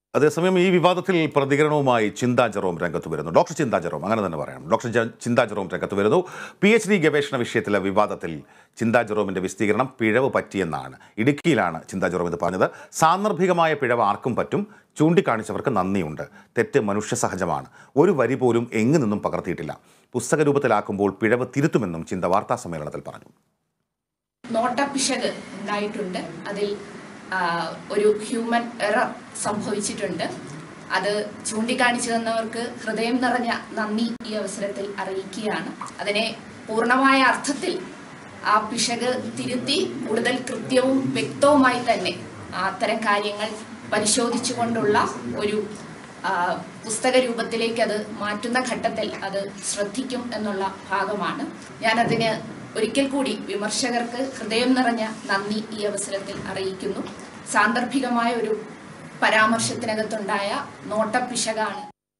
അതേസമയം ഈ വിവാദത്തിൽ പ്രതികരണവുമായി ചിന്താ ജെറോം രംഗത്ത് വരുന്നു ഡോക്ടർ ചിന്താ ജെറോം അങ്ങനെ തന്നെ പറയാം ഡോക്ടർ ജ- ചിന്താ ജെറോം രംഗത്ത് വരുന്നു പി എച്ച് ഡി ഗവേഷണ വിഷയത്തിലെ വിവാദത്തിൽ ചിന്താ ജെറോമിന്റെ വിശദീകരണം പിഴവ് പറ്റിയെന്നാണ് ഇടുക്കിയിലാണ് ചിന്താ ജെറോം ഇത് പറഞ്ഞത് സാന്ദർഭികമായ പിഴവ് ആർക്കും പറ്റും ചൂണ്ടിക്കാണിച്ചവർക്ക് നന്ദിയുണ്ട് തെറ്റ് മനുഷ്യ സഹജമാണ് ഒരു വരി പോലും എങ്ങു നിന്നും പകർത്തിയിട്ടില്ല പുസ്തക രൂപത്തിലാക്കുമ്പോൾ പിഴവ് തിരുത്തുമെന്നും ചിന്ത വാർത്താ സമ്മേളനത്തിൽ പറഞ്ഞു നോട്ടപ്പിശക് ഉണ്ടായിട്ടുണ്ട് അതിൽ ആ, ഒരു ഹ്യൂമൻ എറർ സംഭവിച്ചിട്ടുണ്ട് അത് ചൂണ്ടിക്കാണിച്ചു തന്നവർക്ക് ഹൃദയം നിറഞ്ഞ നന്ദി ഈ അവസരത്തിൽ അറിയിക്കുകയാണ് അതിനെ പൂർണ്ണമായ അർത്ഥത്തിൽ ആ പിശക് തിരുത്തി കൂടുതൽ കൃത്യവും വ്യക്തവുമായി തന്നെ അത്തരം കാര്യങ്ങൾ പരിശോധിച്ചുകൊണ്ടുള്ള ഒരു ആ, പുസ്തക രൂപത്തിലേക്ക് അത് മാറ്റുന്ന ഘട്ടത്തിൽ അത് ശ്രദ്ധിക്കും എന്നുള്ള ഭാഗമാണ് ഞാനതിന് ഒരിക്കൽ കൂടി വിമർശകർക്ക് ഹൃദയം നിറഞ്ഞ നന്ദി ഈ അവസരത്തിൽ അറിയിക്കുന്നു സാന്ദർഭികമായ ഒരു പരാമർശത്തിനകത്തുണ്ടായ നോട്ടപ്പിശകാണ്